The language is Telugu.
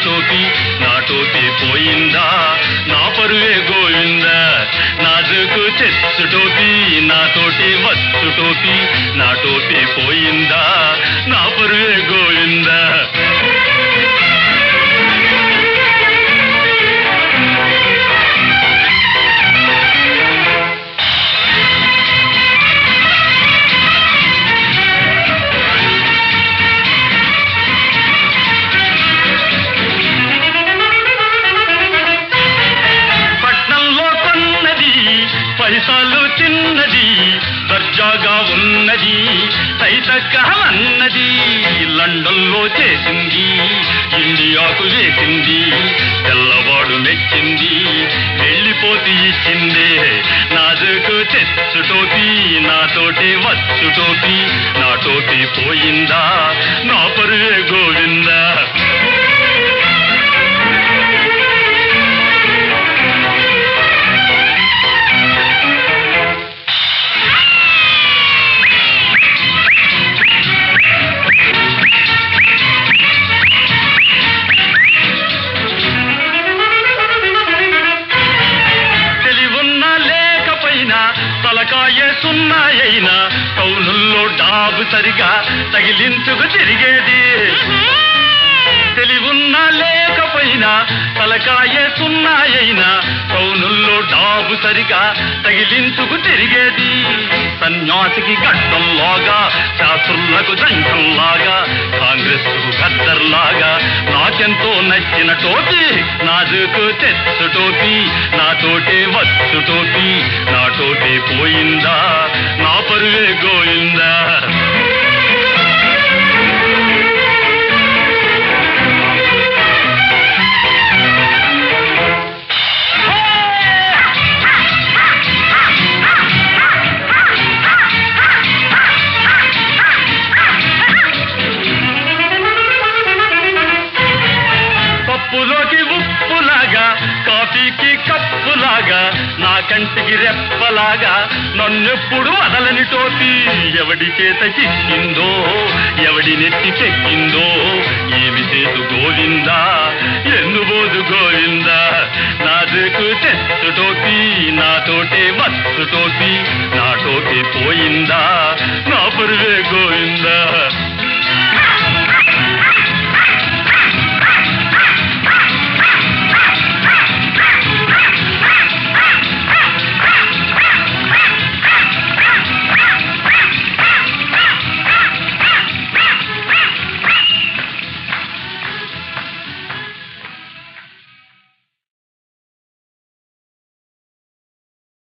టోపీ నా టోపీ పోయిందా నా పరువే గోవిందా నాజుకు తెచ్చు టోపీ నా తోటి వచ్చు టోపీ నా టోపీ పోయిందా నా పరువే గోవిందా పట్నంలో కొన్నది పైసలు తిన్నది దర్జాగా ఉన్నది తైతక్కమన్నది లండన్లో చేసింది ఇండియాకు వేసింది తెల్లవాడు మెచ్చింది వెళ్ళిపోతి ఇచ్చిందే నాజుకు తెచ్చు టోపీ నాతోటి వచ్చు టోపీ నా టోపీ పోయిందా నా పరువే గోవిందా తెలివున్నా లేకపోయినా తలకాయ సున్నాయైనా టౌనుల్లో డాబు సరిగా తగిలించుకు తిరిగేది తెలివున్నా లేకపోయినా తలకాయ సున్నాయైనా టౌనుల్లో డాబు సరిగా తగిలించుకు తిరిగేది సన్యాసికి గడ్డంలాగా శాస్త్రులకు దండంలాగా కాంగ్రెస్ గద్దర్లాగా నాకెంతో నచ్చిన టోపీ నాజుకు తెచ్చు టోపీ నాతోటే వచ్చు టోపీ నా టోపీ పోయిందా నా పరువే గోయిందా పప్పులోకి ఉప్పులాగా కాఫీకి కప్పులాగా నా కంటికి రెప్పలాగా నన్నెప్పుడు వదలని టోపీ ఎవడి చేత చిక్కిందో ఎవడి నెత్తి చెక్కిందో ఏమి చేతు గోవిందా ఎందుబోదు గోవిందా నాదుకు తెచ్చు టోపీ నాతోటే వచ్చు టోపీ నా టోపీ పోయిందా నా పురువే గోవిందా